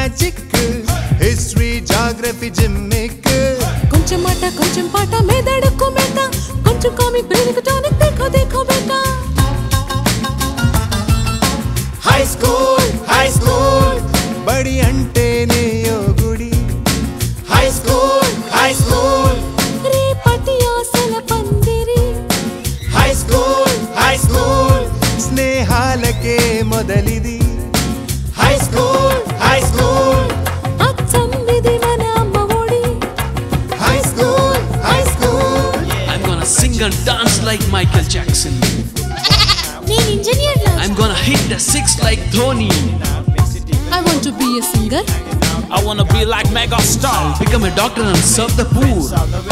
Magic history geography gimmick కొంచెం మాట కొంచెం పాట మెదడుకు మేత కొంచెం కామిక్ బ్రెయిన్ టానిక్ देखो देखो बेटा హై స్కూల్ హై స్కూల్ బడి అంటేనే ఓ గుడి హై స్కూల్ హై స్కూల్ రేపటి ఆశల పందిరి హై స్కూల్ హై స్కూల్ స్నేహాలకే మొదలిది హై స్కూల్ హై స్కూల్ అచ్చం ఇది మన అమ్మ ఒడి high school high school I'm gonna sing and dance like Michael Jackson. నేను engineer I'm gonna hit the six like Dhoni. I want to be a singer I wanna be like mega star. Become a doctor and serve the poor.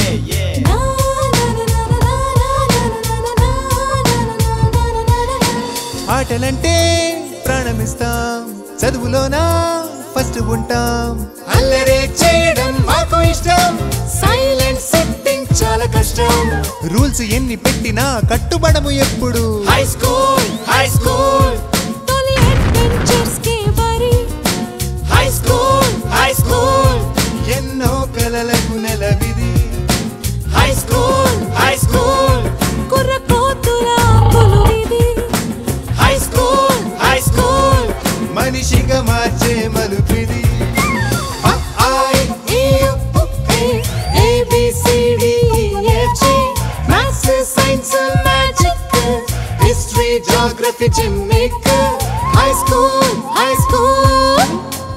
ఆటలంటే ప్రాణమిస్తాం చదువులోనా first ఉంటాం అల్లరే చేయడం మాకు ఇష్టం silent setting చాలా కష్టం రూల్స్ ఎన్ని పెట్టినా కట్టుబడము ఎప్పుడు హై స్కూల్ హై స్కూల్ తొలి అడ్వెంచర్స్ కే వరి హై స్కూల్ హై స్కూల్ ఎన్నో కలలకు నెలవిది హై స్కూల్ హై స్కూల్ కుర్ర కోతుల పులు ఇది హై స్కూల్ హై స్కూల్ మనిషిగా మార్చే మలుపిది అ, ఆ, ఇ, ఈ, ఉ, ఏ, A, B, C, D, E, F, G. Maths, science, magic history geography gimmick high school high school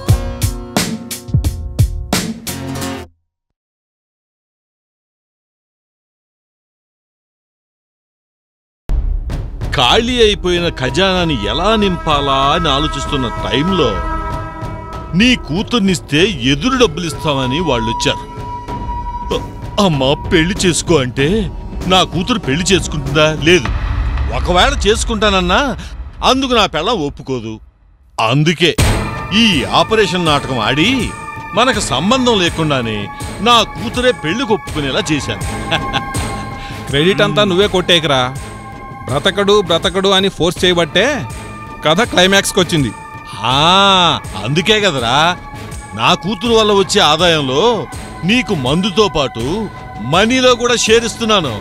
ఖాళీ అయిపోయిన ఖజానాని ఎలా నింపాలా అని ఆలోచిస్తున్న టైంలో నీ కూతుర్నిస్తే ఎదురు డబ్బులిస్తామని వాళ్ళొచ్చారు అ- అమ్మా పెళ్లి చేసుకో అంటే నా కూతురు పెళ్లి చేసుకుంటుందా లేదు ఒకవేళ చేసుకుంటానన్నా అందుకు నా పెళ్ళం ఒప్పుకోదు అందుకే ఈ ఆపరేషన్ నాటకం ఆడి మనకు సంబంధం లేకుండానే నా కూతురే పెళ్లికి ఒప్పుకునేలా చేశాను క్రెడిట్ అంతా నువ్వే కొట్టేకరా బ్రతకడు బ్రతకడు అని ఫోర్స్ చేయబట్టే కథ క్లైమాక్స్కి వచ్చింది ఆ అందుకే కదరా నా కూతురు వల్ల వచ్చే ఆదాయంలో నీకు మందుతో పాటు మనీలో కూడా షేర్ ఇస్తున్నాను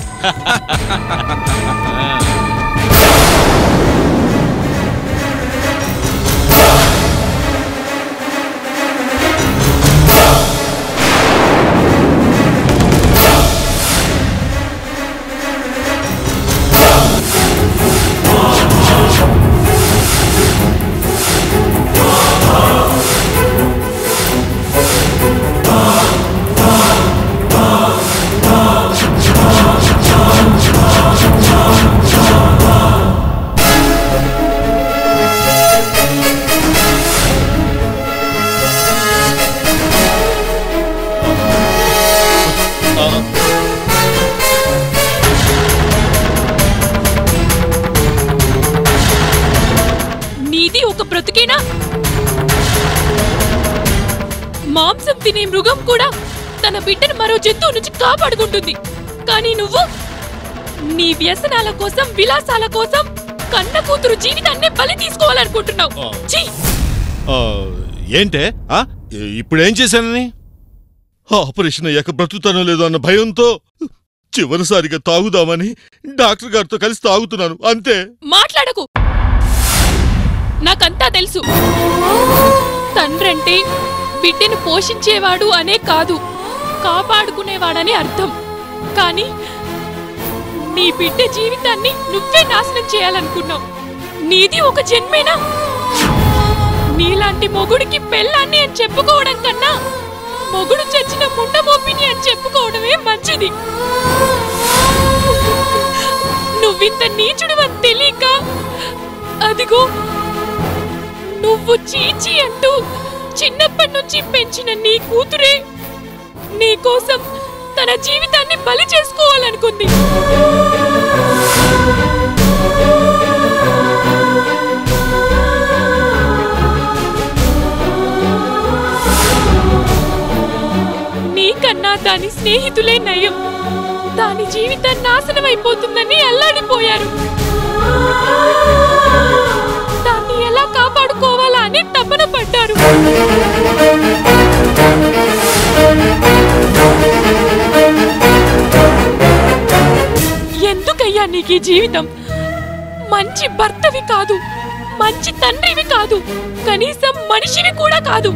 నీది ఒక బ్రతుకేనా మాంసం తినే మృగం కూడా తన బిడ్డను మరో జంతువు నుంచి కాపాడుకుంటుంది కానీ నువ్వు నీ వ్యసనాల కోసం విలాసాల కోసం కన్న కూతురు జీవితాన్నే బలి తీసుకోవాలనుకుంటున్నావు ఛీ! ఆ, ఏంటే ఆ ఇప్పుడేం చేశానని ఆపరేషన్ అయ్యాక బ్రతుకుతానో లేదో అన్న భయంతో చివరిసారిగా తాగుదామని డాక్టర్ గారితో కలిసి తాగుతున్నాను అంతే మాట్లాడకు నాకంతా తెలుసు తండ్రంటే బిడ్డను పోషించేవాడు అనే కాదు కాపాడుకునేవాడని అర్థం కానీ నీ బిడ్డ జీవితాన్ని నువ్వే నాశనం చేయాలనుకున్నావు నీది ఒక జన్మేనా నీలాంటి మొగుడికి పెళ్ళాన్ని అని చెప్పుకోవడం కన్నా మొగుడు చచ్చిన ముండమోపిని అని చెప్పుకోవడమే మంచిది నువ్వింత నీచుడు అని తెలియక అదిగో నువ్వు చీచి అంటూ చిన్నప్పటి నుంచి పెంచిన నీ కూతురే నీ కోసం తన జీవితాన్ని బలి చేసుకోవాలనుకుంది నీకన్నా దాని స్నేహితులే నయం దాని జీవితం నాశనం అయిపోతుందని అల్లాడిపోయారు దాన్ని ఎలా కాపాడుకోవాలా అని తపన పడ్డారు నీకీ జీవితం మంచి భర్తవి కాదు మంచి తండ్రివి కాదు కనీసం మనిషివి కూడా కాదు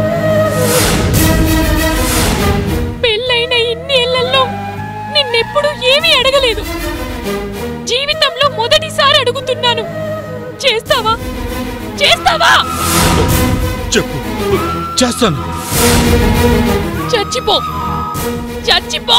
పెళ్ళైన ఇన్ని ఏళ్లలో నిన్నెప్పుడు ఏమీ అడగలేదు జీవితంలో మొదటిసారి అడుగుతున్నాను చేస్తావా చేస్తావా చెప్పు చేస్తాను చచ్చిపో చచ్చిపో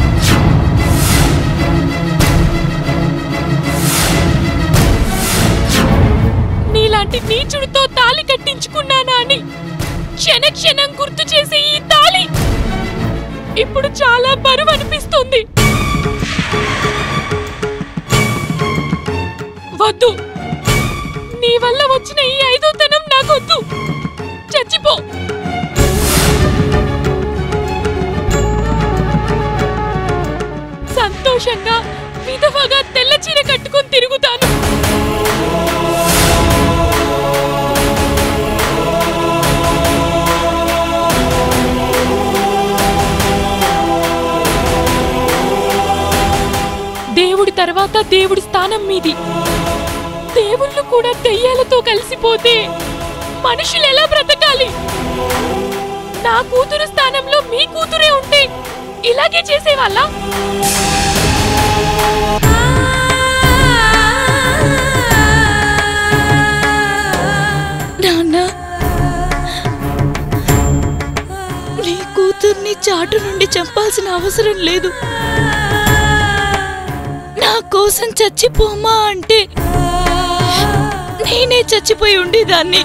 నీలాంటి నీచుడితో తాళి కట్టించుకున్నానా అని క్షణ క్షణం గుర్తు చేసే ఈ తాళి ఇప్పుడు చాలా బరువు అనిపిస్తుంది వద్దు నీ వల్ల వచ్చిన ఈ ఐదోతనం నాకొద్దు చచ్చిపో సంతోషంగా విధవగా తెల్ల చీర కట్టుకొని తిరుగుతాను దేవుడి తర్వాత దేవుడి స్థానం మీది దేవుళ్ళు కూడా దెయ్యాలతో కలిసిపోతే మనుషులు ఎలా బ్రతకాలి నా కూతురు స్థానంలో మీ కూతురే ఉంటే ఇలాగే చేసేవాళ్ళ నాన్న నీ కూతుర్ని చాటు నుండి చంపాల్సిన అవసరం లేదు నా కోసం చచ్చిపోమా అంటే నేనే చచ్చిపోయి ఉండేదాన్ని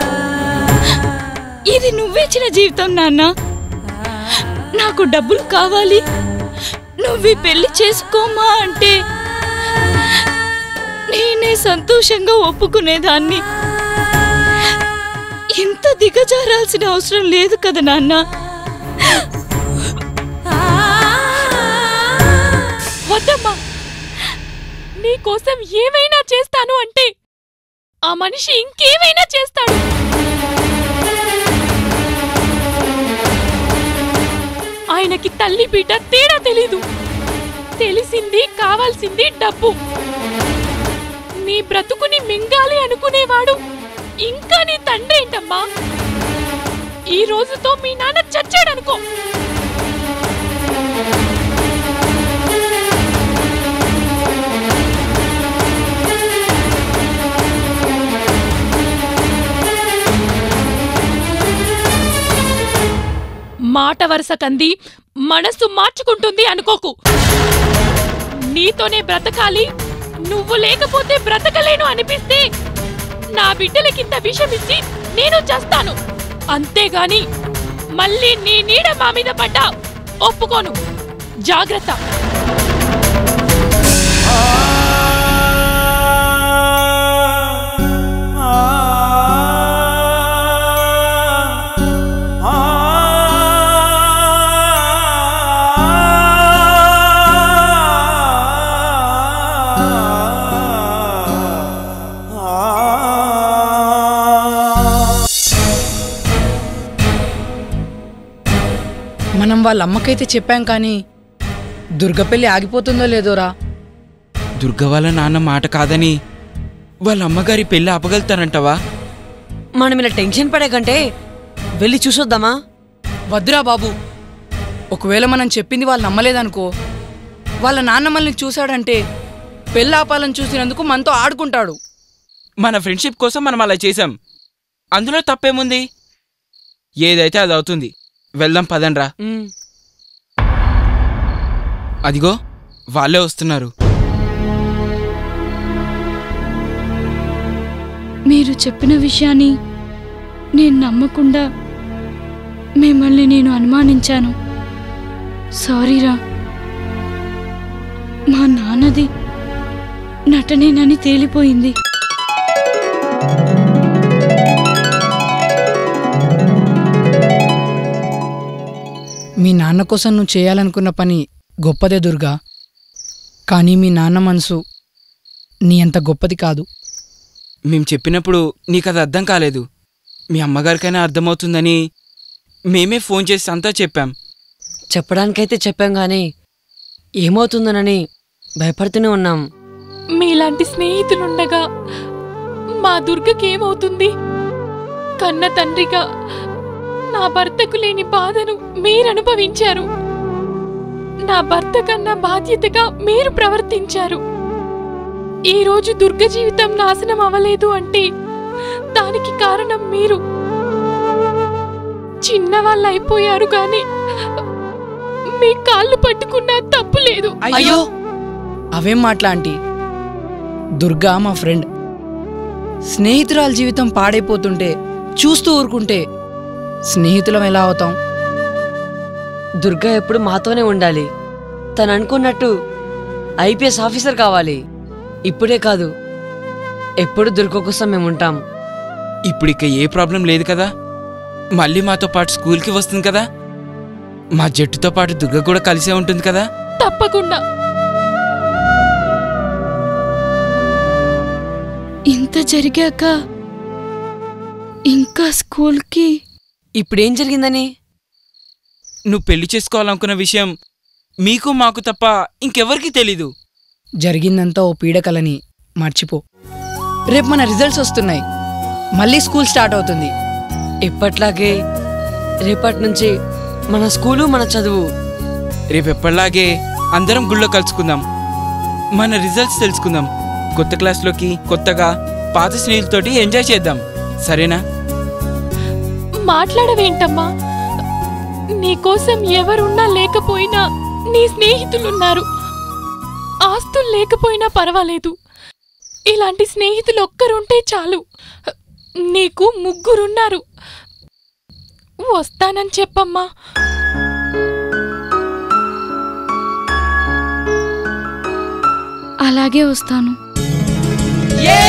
ఇది నువ్వేచిన జీవితం నాన్న నాకు డబ్బులు కావాలి నువ్వు ఈ పెళ్లి చేసుకోమా అంటే నేనే సంతోషంగా ఒప్పుకునేదాన్ని ఇంత దిగజారాల్సిన అవసరం లేదు కదా నాన్న వద్దమ్మా నీకోసం ఏమైనా చేస్తాను అంటే ఆ మనిషి ఇంకేమైనా చేస్తాడు ఆయనకి తల్లి బిడ్డ తేడా తెలీదు తెలిసింది కావాల్సింది డబ్బు నీ బ్రతుకుని మింగాలి అనుకునేవాడు ఇంకా నీ తండ్రి ఏంటమ్మా ఈ రోజుతో మీ నాన్న చచ్చాడనుకో మాట వరుస కంది మనస్సు మార్చుకుంటుంది అనుకోకు నీతోనే బ్రతకాలి నువ్వు లేకపోతే బ్రతకలేను అనిపిస్తే నా బిడ్డలకింత విషమిచ్చి నేను చేస్తాను అంతేగాని మళ్ళీ నీ నీడ మా మీద పడ్డా ఒప్పుకోను జాగ్రత్త మనం వాళ్ళ అమ్మకైతే చెప్పాం కానీ దుర్గ పెళ్లి ఆగిపోతుందో లేదోరా దుర్గ వాళ్ళ నాన్న మాట కాదని వాళ్ళ అమ్మగారి పెళ్ళి ఆపగలుగుతానంటావా మనం ఇలా టెన్షన్ పడే కంటే వెళ్ళి చూసొద్దామా వద్దురా బాబు ఒకవేళ మనం చెప్పింది వాళ్ళు నమ్మలేదనుకో వాళ్ళ నాన్న మనల్ని చూశాడంటే పెళ్ళి ఆపాలని చూసినందుకు మనతో ఆడుకుంటాడు మన ఫ్రెండ్షిప్ కోసం మనం అలా చేశాం అందులో తప్పేముంది ఏదైతే అది అవుతుంది వెళ్దాం పదండ్రా అదిగో వాళ్ళే వస్తున్నారు మీరు చెప్పిన విషయాన్ని నేను నమ్మకుండా మిమ్మల్ని నేను అనుమానించాను సారీరా మా నాన్నది నటనేనని తేలిపోయింది మీ నాన్న కోసం నువ్వు చేయాలనుకున్న పని గొప్పదే దుర్గా కానీ మీ నాన్న మనసు నీ అంత గొప్పది కాదు మేం చెప్పినప్పుడు నీకు అది అర్థం కాలేదు మీ అమ్మగారికైనా అర్థమవుతుందని మేమే ఫోన్ చేసి అంతా చెప్పాం చెప్పడానికైతే చెప్పాం గానీ ఏమవుతుందనని భయపడుతూనే ఉన్నాం మీలాంటి స్నేహితులుండగా మా దుర్గకేమవుతుంది కన్న తండ్రిగా నా భర్తకు లేని బాధను మీరు అనుభవించారు నా భర్త కన్నా బాధ్యతగా మీరు ప్రవర్తించారు ఈ రోజు దుర్గ జీవితం నాశనం అవ్వలేదు అంటే దానికి కారణం మీరు చిన్నవాళ్ళు అయిపోయారు కానీ మీ కాళ్ళు పట్టుకున్నా తప్పు లేదు అయ్యో అవేం మాటలా ఆంటీ దుర్గా మా ఫ్రెండ్ స్నేహితురాల జీవితం పాడైపోతుంటే చూస్తూ ఊరుకుంటే స్నేహితులం ఎలా అవుతాం దుర్గా ఎప్పుడు మాతోనే ఉండాలి తను అనుకున్నట్టు ఐపీఎస్ ఆఫీసర్ కావాలి ఇప్పుడే కాదు ఎప్పుడు దుర్గ కోసం మేము ఉంటాం ఇప్పుడు ఇక ఏ ప్రాబ్లం లేదు కదా మళ్ళీ మాతో పాటు స్కూల్కి వస్తుంది కదా మా జట్టుతో పాటు దుర్గ కూడా కలిసే ఉంటుంది కదా తప్పకుండా ఇంత జరిగాక ఇంకా స్కూల్కి ఇప్పుడేం జరిగిందని నువ్వు పెళ్లి చేసుకోవాలనుకున్న విషయం మీకు మాకు తప్ప ఇంకెవరికీ తెలీదు జరిగిందంతా ఓ పీడకలని మర్చిపో రేపు మన రిజల్ట్స్ వస్తున్నాయి మళ్ళీ స్కూల్ స్టార్ట్ అవుతుంది ఎప్పట్లాగే రేపటి నుంచి మన స్కూలు మన చదువు రేపు ఎప్పటిలాగే అందరం గుళ్ళో కలుసుకుందాం మన రిజల్ట్స్ తెలుసుకుందాం కొత్త క్లాస్లోకి కొత్తగా పాత స్నేహితులతోటి ఎంజాయ్ చేద్దాం సరేనా మాట్లాడవేంటమ్మా నీకోసం ఎవరున్నా లేకపోయినా నీ స్నేహితులున్నారు ఆస్తులు లేకపోయినా పర్వాలేదు ఇలాంటి స్నేహితులు ఒక్కరుంటే చాలు నీకు ముగ్గురున్నారు వస్తానని చెప్పమ్మా అలాగే వస్తాను ఏ